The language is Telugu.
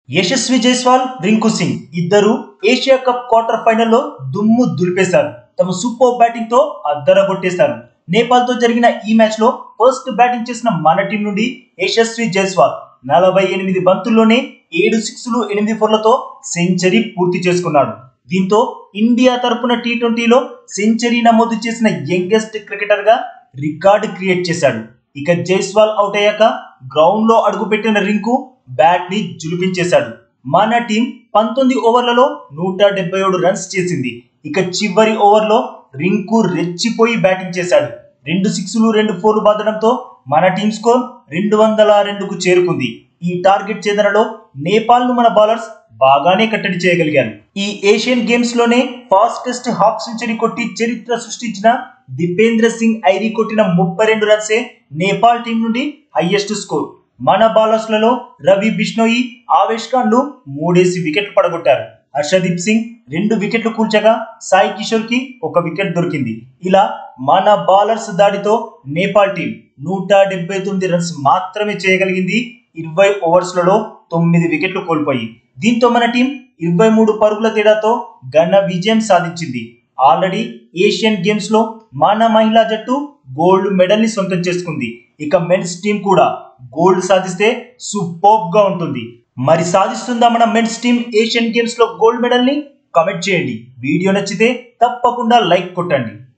యశస్వి జైస్వాల్ రింకు సింగ్ ఇద్దరు ఏషియా కప్ క్వార్టర్ ఫైనల్లో దుమ్ము దులిపేశారు తమ సూపర్ బ్యాటింగ్ తో అద్దరగొట్టేశారు నేపాల్ తో జరిగిన ఈ మ్యాచ్ లో ఫస్ట్ బ్యాటింగ్ చేసిన మన టీం నుండి యశస్వి జైస్వాల్ నలభై ఎనిమిది బంతుల్లోనే ఏడు సిక్స్లు ఎనిమిది ఫోర్లతో సెంచరీ పూర్తి చేసుకున్నాడు దీంతో ఇండియా తరపున టీ ట్వంటీలో సెంచరీ నమోదు చేసిన యంగెస్ట్ క్రికెటర్ గా రికార్డు క్రియేట్ చేశాడు ఇక జైస్వాల్ అవుట్ అయ్యాక గ్రౌండ్ లో అడుగుపెట్టిన రింకు బ్యాట్ ని జులిపించేశాడు మన టీం పంతొమ్మిది ఓవర్లలో నూట డెబ్బై ఏడు రన్స్ చేసింది ఇక చివరి ఓవర్లో రింకు రెచ్చిపోయి బ్యాటింగ్ చేశాడు రెండు సిక్స్లు రెండు ఫోర్లు బాదడంతో మన టీం స్కోర్ రెండు వందల రెండుకు చేరుకుంది ఈ టార్గెట్ ఛేదనలో నేపాల్ ను మన బౌలర్స్ బాగానే కట్టడి చేయగలిగారు ఈ ఏషియన్ గేమ్స్ లోనే ఫాస్టెస్ట్ హాఫ్ సెంచరీ కొట్టి చరిత్ర సృష్టించిన దీపేంద్ర సింగ్ ఐరీ కొట్టిన ముప్పై రెండు రన్సే నేపాల్ టీం నుండి హైయెస్ట్ స్కోర్ మన బౌలర్స్ లలో రవి బిష్ణోయి ఆవేష్ ఖాన్లు మూడేసి వికెట్లు పడగొట్టారు హర్షదీప్ సింగ్ రెండు వికెట్లు కూల్చగా సాయి కిషోర్ కి ఒక వికెట్ దొరికింది ఇలా మన బౌలర్స్ దాడితో నేపాల్ టీం నూట డెబ్బై తొమ్మిది రన్స్ మాత్రమే చేయగలిగింది ఇరవై ఓవర్స్లలో తొమ్మిది వికెట్లు కోల్పోయి దీంతో మన టీం ఇరవై మూడు పరుగుల తేడాతో ఘన విజయం సాధించింది ఆల్రెడీ ఏషియన్ గేమ్స్ లో మన మహిళా జట్టు గోల్డ్ మెడల్ ని సొంతం చేసుకుంది ఇక మెన్స్ టీం కూడా గోల్డ్ సాధిస్తే సూపర్బ్ గా ఉంటుంది మరి సాధిస్తుందా మన మెన్స్ టీం ఏషియన్ గేమ్స్ లో గోల్డ్ మెడల్ ని కమెంట్ చేయండి వీడియో నచ్చితే తప్పకుండా లైక్ కొట్టండి